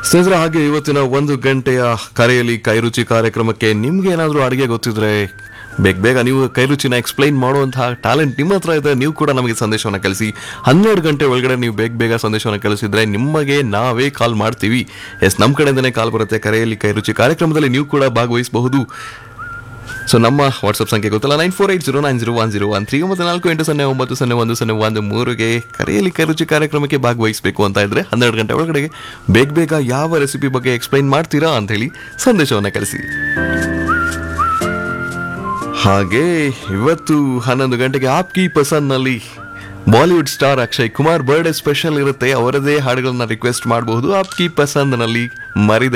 ಸ್ನೇಹಿತರೆ ಹಾಗೆ ಇವತ್ತಿನ ಒಂದು ಗಂಟೆಯ ಕರೆಯಲ್ಲಿ ಕೈರುಚಿ ಕಾರ್ಯಕ್ರಮಕ್ಕೆ ನಿಮ್ಗೆ ಏನಾದರೂ ಅಡುಗೆ ಗೊತ್ತಿದ್ರೆ ಬೇಗ ಬೇಗ ನೀವು ಕೈರುಚಿನ ಎಕ್ಸ್ಪ್ಲೈನ್ ಮಾಡುವಂತಹ ಟ್ಯಾಲೆಂಟ್ ನಿಮ್ಮ ಹತ್ರ ಇದೆ ನೀವು ಕೂಡ ನಮಗೆ ಸಂದೇಶವನ್ನು ಕಳಿಸಿ ಹನ್ನೆರಡು ಗಂಟೆ ಒಳಗಡೆ ನೀವು ಬೇಗ ಬೇಗ ಸಂದೇಶವನ್ನು ಕಳಿಸಿದ್ರೆ ನಿಮಗೆ ನಾವೇ ಕಾಲ್ ಮಾಡ್ತೀವಿ ಎಸ್ ನಮ್ಮ ಕಡೆಯಿಂದನೇ ಕಾಲ್ ಬರುತ್ತೆ ಕರೆಯಲ್ಲಿ ಕೈರುಚಿ ಕಾರ್ಯಕ್ರಮದಲ್ಲಿ ನೀವು ಕೂಡ ಭಾಗವಹಿಸಬಹುದು ಸೊ ನಮ್ಮ ವಾಟ್ಸಪ್ ಸಂಖ್ಯೆ ಗೊತ್ತಲ್ಲ nine four eight zero nine zero one zero one three ಮತ್ತು ನಾಲ್ಕು ಎಂಟು ಸೊನ್ನೆ ಒಂಬತ್ತು ಸೊನ್ನೆ ಒಂದು ಸೊನ್ನೆ ಒಂದು ಮೂರುಗೆ ಕರೆಯಲ್ಲಿ ಕೈರುಚಿ ಕಾರ್ಯಕ್ರಮಕ್ಕೆ ಭಾಗವಹಿಸಬೇಕು ಅಂತ ಇದ್ರೆ ಹನ್ನೆರಡು ಗಂಟೆ ಒಳಗಡೆ ಬೇಗ ಬೇಗ ಯಾವ ರೆಸಿಪಿ ಬಗ್ಗೆ ಎಕ್ಸ್ಪ್ಲೈನ್ ಮಾಡ್ತೀರಾ ಅಂತ ಹೇಳಿ ಸಂದೇಶವನ್ನು ಕಳಿಸಿ ಹಾಗೆ ಇವತ್ತು ಹನ್ನೊಂದು ಗಂಟೆಗೆ ಆಪ್ಕಿ ಪಸಂದ್ನಲ್ಲಿ Bollywood star Akshay Kumar birthday special ಇರುತ್ತೆ ಅವರದೇ ಹಾಡುಗಳನ್ನ ರಿಕ್ವೆಸ್ಟ್ ಮಾಡಬಹುದು ಆಪ್ಕಿ ಪಸಂದ್ನಲ್ಲಿ ಮರಿದೆ